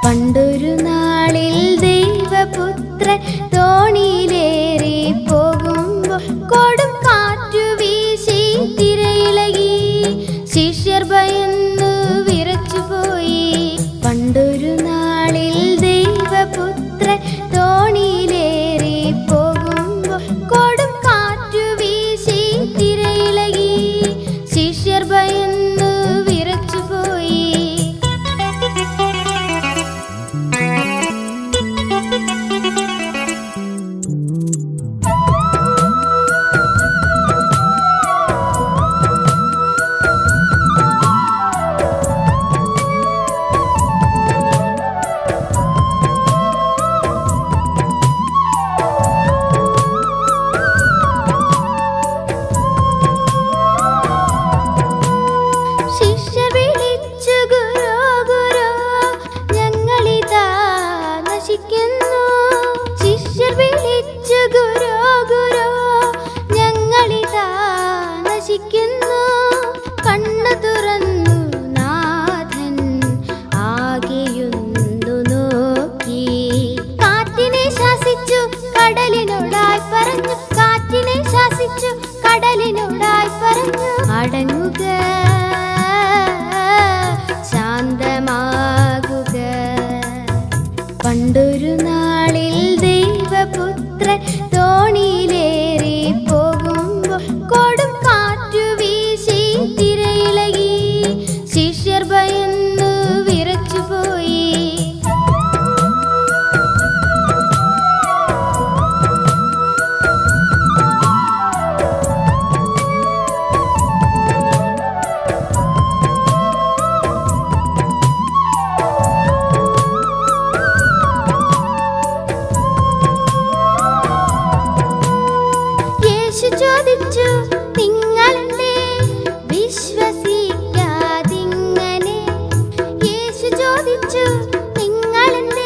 പണ്ടൊരു നാളിൽ ദൈവപുത്രൻ തോണിയിലേറി പോകുമ്പോൾ കൊടും കാറ്റു വീശി തിരയിളകി ശിഷ്യർ ഭയന്നു വിറച്ചുപോയി പണ്ടൊരു നാളിൽ ദൈവപുത്രൻ തോണിയിലേറി പോകുമ്പോൾ കൊടും കാറ്റു വീശി തിരയിളകി ശിഷ്യർ ഭയന്നു വിറച്ചുപോയി ശിഷ്യർ വിളിച്ചു ഗുരു ഗുരു ഞങ്ങളിതാ നശിക്കുന്നു ശിഷ്യർ വിളിച്ചു ഗുരു ഗുരു ഞങ്ങളിതാ നശിക്കുന്നു കണ്ണു തുറന്നു നാഥൻ ആകെയൊന്നു നോക്കി കാറ്റിനെ ശാസിച്ചു കടലിനോടായി പറഞ്ഞു കാറ്റിനെ ശാസിച്ചു കടലിനോടായി പറഞ്ഞു അടങ്ങുക ശാന്തമാകുക പണ്ടൊരു നാളിൽ ദൈവപുത്രൻ തോണിയിലേറി പോകുമ്പോൾ കൊടും കാറ്റു വീശി തിരയിളകി ശിഷ്യർ ഭയന്നു വിറച്ചുപോയി യേശു ചോദിച്ചു നിങ്ങളെന്തേ വിശ്വസിക്കാതിങ്ങനെ യേശു ചോദിച്ചു നിങ്ങളെന്തേ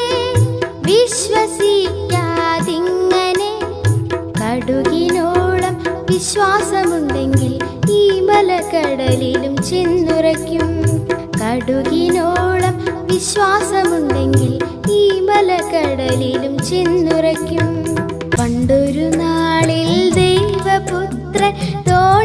വിശ്വസിക്കാതിങ്ങനെ കടുകിനോളം വിശ്വാസമുണ്ടെങ്കിൽ ഈ മലക്കടലിലും ചെന്നുറയ്ക്കും കടുകിനോളം വിശ്വാസമുണ്ടെങ്കിൽ ഈ മലക്കടലിലും ചെന്നുറയ്ക്കും പണ്ടൊരു നാളിൽ ദൈവപുത്രൻ തോ